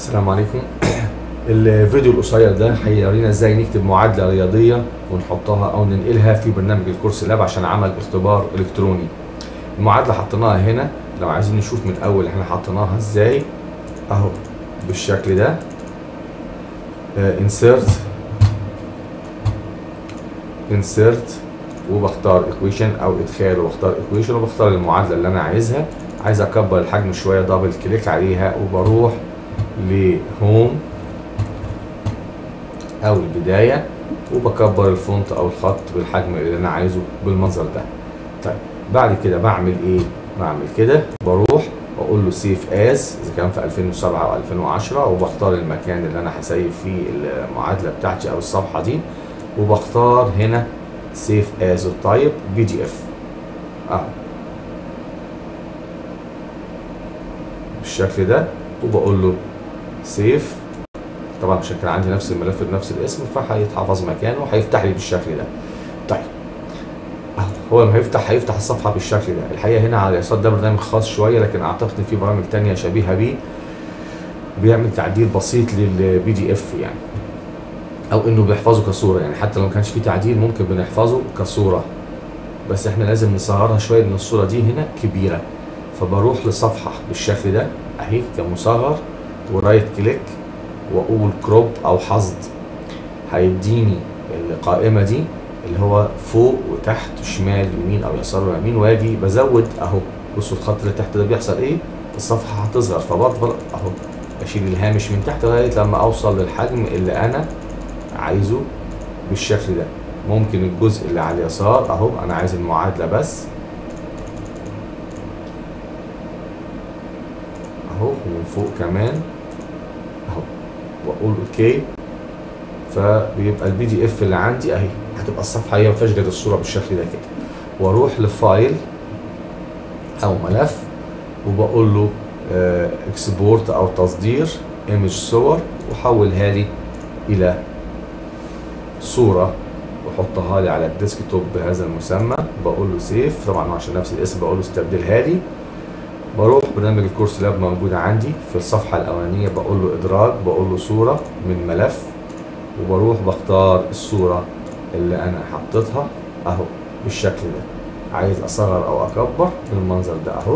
السلام عليكم الفيديو القصير ده هيورينا ازاي نكتب معادله رياضيه ونحطها او ننقلها في برنامج الكورس لاب عشان عمل اختبار الكتروني المعادله حطيناها هنا لو عايزين نشوف من الاول احنا حطيناها ازاي اهو بالشكل ده انسيرت انسيرت وبختار ايكويشن او ادخال وبختار ايكويشن وبختار المعادله اللي انا عايزها عايز اكبر الحجم شويه دبل كليك عليها وبروح لهوم او البدايه وبكبر الفونت او الخط بالحجم اللي انا عايزه بالمنظر ده طيب بعد كده بعمل ايه بعمل كده بروح واقول له سيف از اذا كان في 2007 او 2010 وبختار المكان اللي انا هسيف فيه المعادله بتاعتي او الصفحه دي وبختار هنا سيف از التايب بي دي اف اهو بالشكل ده وبقول له سيف طبعا عشان كان عندي نفس الملف بنفس الاسم فهيتحفظ مكانه وهيفتح لي بالشكل ده طيب هو لما هيفتح هيفتح الصفحه بالشكل ده الحقيقه هنا على اليسار ده برنامج خاص شويه لكن اعتقد ان في برامج تانية شبيهه بيه بيعمل تعديل بسيط للبي دي اف يعني او انه بيحفظه كصوره يعني حتى لو ما كانش في تعديل ممكن بنحفظه كصوره بس احنا لازم نصغرها شويه لان الصوره دي هنا كبيره فبروح لصفحه بالشكل ده اهي كمصغر ورايت كليك واقول كروب او حصد هيديني القائمه دي اللي هو فوق وتحت وشمال يمين او يسار ويمين واجي بزود اهو بصوا الخط اللي تحت ده بيحصل ايه الصفحه هتصغر فبفضل اهو اشيل الهامش من تحت لغايه لما اوصل للحجم اللي انا عايزه بالشكل ده ممكن الجزء اللي على اليسار اهو انا عايز المعادله بس اهو ومن فوق كمان اهو واقول اوكي فبيبقى البي دي اف اللي عندي اهي هتبقى الصفحه هي ما فيهاش غير الصوره بالشكل ده كده واروح لفايل او ملف وبقول له اكسبورت او تصدير ايمج صور وحولها لي الى صوره واحطها لي على الديسكتوب بهذا المسمى بقول له سيف طبعا عشان نفس الاسم بقول له استبدلها لي بروح برنامج الكورس لاب موجود عندي في الصفحه الاولانيه بقول له ادراج بقول له صوره من ملف وبروح بختار الصوره اللي انا حطيتها اهو بالشكل ده عايز اصغر او اكبر بالمنظر ده اهو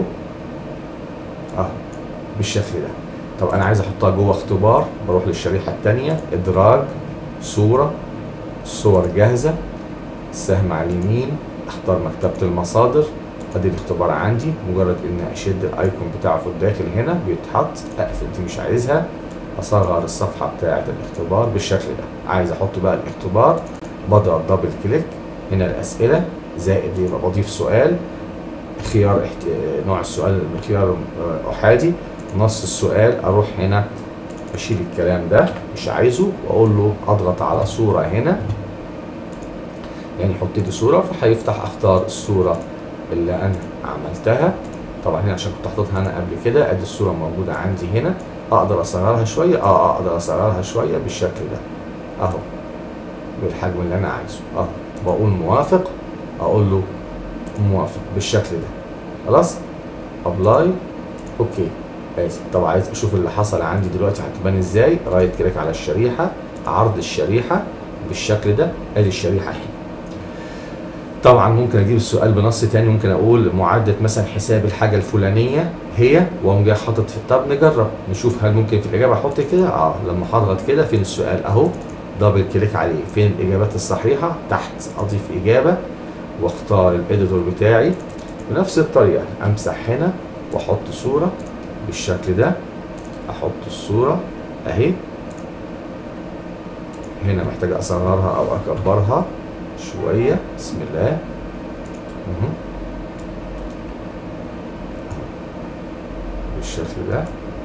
اهو بالشكل ده طب انا عايز احطها جوه اختبار بروح للشريحه الثانيه ادراج صوره صور جاهزه السهم على اليمين اختار مكتبه المصادر ادي الاختبار عندي مجرد ان اشد الايكون بتاعه في الداخل هنا بيتحط اقفل دي مش عايزها اصغر الصفحه بتاعه الاختبار بالشكل ده عايز احط بقى الاختبار بضغط دبل كليك هنا الاسئله زائد يبقى بضيف سؤال خيار احت... نوع السؤال خيار احادي نص السؤال اروح هنا اشيل الكلام ده مش عايزه واقول له اضغط على صوره هنا يعني حط لي صوره فهيفتح اختار الصوره اللي انا عملتها طبعا هنا عشان كنت حاططها انا قبل كده ادي الصوره موجوده عندي هنا اقدر اصغرها شويه اه اقدر اصغرها شويه بالشكل ده اهو بالحجم اللي انا عايزه اهو بقول موافق اقول له موافق بالشكل ده خلاص ابلاي اوكي اسف طب عايز اشوف اللي حصل عندي دلوقتي هتبان ازاي رايت كليك على الشريحه عرض الشريحه بالشكل ده ادي الشريحه اهي طبعا ممكن اجيب السؤال بنص تاني ممكن اقول معادله مثلا حساب الحاجه الفلانيه هي واقوم جاي حاطط في التاب نجرب نشوف هل ممكن في الاجابه احط كده اه لما هضغط كده فين السؤال اهو دبل كليك عليه فين الاجابات الصحيحه تحت اضيف اجابه واختار الاديتور بتاعي بنفس الطريقه امسح هنا واحط صوره بالشكل ده احط الصوره اهي هنا محتاج اصغرها او اكبرها شويه بسم الله مه. بالشكل ده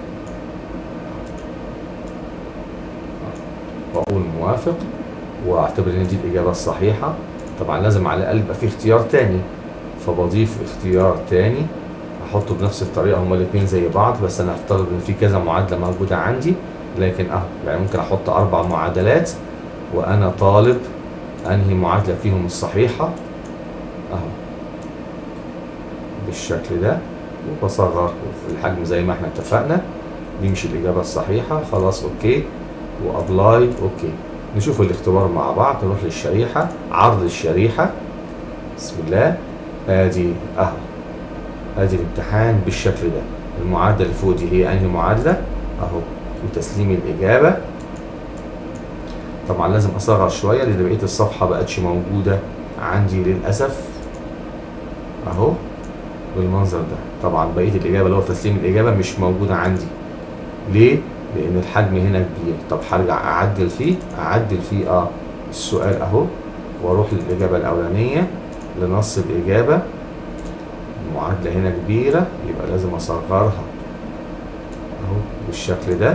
واقول موافق واعتبر ان دي الاجابه الصحيحه طبعا لازم على الاقل يبقى في اختيار تاني فبضيف اختيار تاني احطه بنفس الطريقه هما الاثنين زي بعض بس انا افترض ان في كذا معادله موجوده عندي لكن اه يعني ممكن احط اربع معادلات وانا طالب انهي معادله فيهم الصحيحه اهو بالشكل ده وبصغر الحجم زي ما احنا اتفقنا دي مش الاجابه الصحيحه خلاص اوكي وابلاي اوكي نشوف الاختبار مع بعض نروح للشريحه عرض الشريحه بسم الله ادي اهو ادي الامتحان بالشكل ده المعادله اللي فوق دي هي انهي معادله اهو وتسليم الاجابه طبعا لازم اصغر شويه لان بقيه الصفحه بقتش موجوده عندي للاسف اهو بالمنظر ده طبعا بقيه الاجابه اللي هو تسليم الاجابه مش موجوده عندي ليه لان الحجم هنا كبير طب هرجع اعدل فيه اعدل فيه اه السؤال اهو واروح للاجابه الاولانيه لنص الاجابه المعادله هنا كبيره يبقى لازم اصغرها اهو بالشكل ده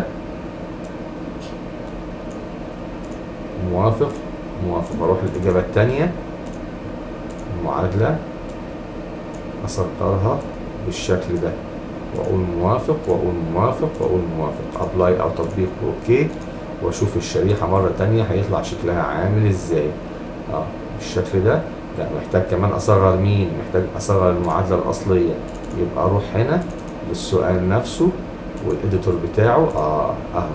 موافق موافق اروح للاجابه الثانيه المعادله اصغرها بالشكل ده واقول موافق واقول موافق واقول موافق ابلاي او تطبيق اوكي واشوف الشريحه مره تانية هيطلع شكلها عامل ازاي اه بالشكل ده لا محتاج كمان اصغر مين محتاج اصغر المعادله الاصليه يبقى اروح هنا للسؤال نفسه والاديتور بتاعه اه اهو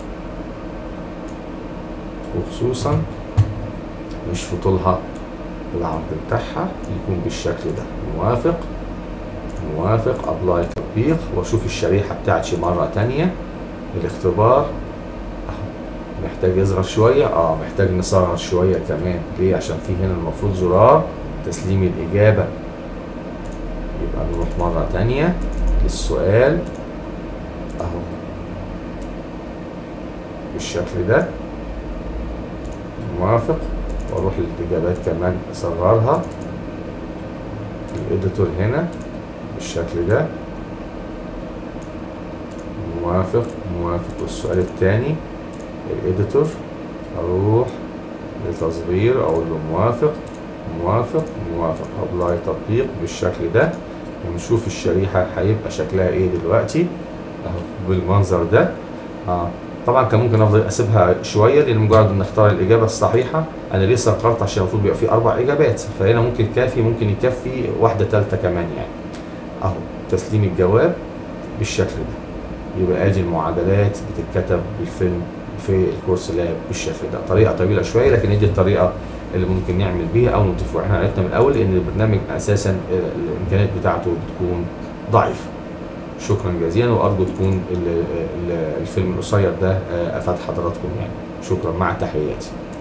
وخصوصا مش في طولها العرض بتاعها يكون بالشكل ده موافق موافق ابلاي تطبيق واشوف الشريحه بتاعتي مره تانية الاختبار أهو. محتاج يصغر شويه اه محتاج نصغر شويه كمان ليه عشان في هنا المفروض زرار تسليم الاجابه يبقى نروح مره تانية للسؤال اهو بالشكل ده موافق واروح للاجابات كمان اصغرها الاديتور هنا بالشكل ده موافق موافق والسؤال الثاني الاديتور اروح لتصغير اقول له موافق موافق موافق ابلاي تطبيق بالشكل ده ونشوف الشريحة هيبقى شكلها ايه دلوقتي اهو بالمنظر ده اه طبعا كان ممكن افضل اسيبها شويه لان مجرد ان اختار الاجابه الصحيحه انا ليه سقرت عشان المفروض بيبقى في اربع اجابات فهنا ممكن كافي ممكن يكفي واحده ثالثه كمان يعني اهو تسليم الجواب بالشكل ده يبقى ادي المعادلات بتتكتب بالفيلم في الكورس لاب بالشكل ده طريقه طويله شويه لكن هي دي الطريقه اللي ممكن نعمل بيها او نضيفها احنا عرفنا من الاول ان البرنامج اساسا الامكانيات بتاعته بتكون ضعيفه شكرا جزيلا وارجو تكون ال- ال- الفيلم القصير ده افاد حضراتكم يعني شكرا مع تحياتي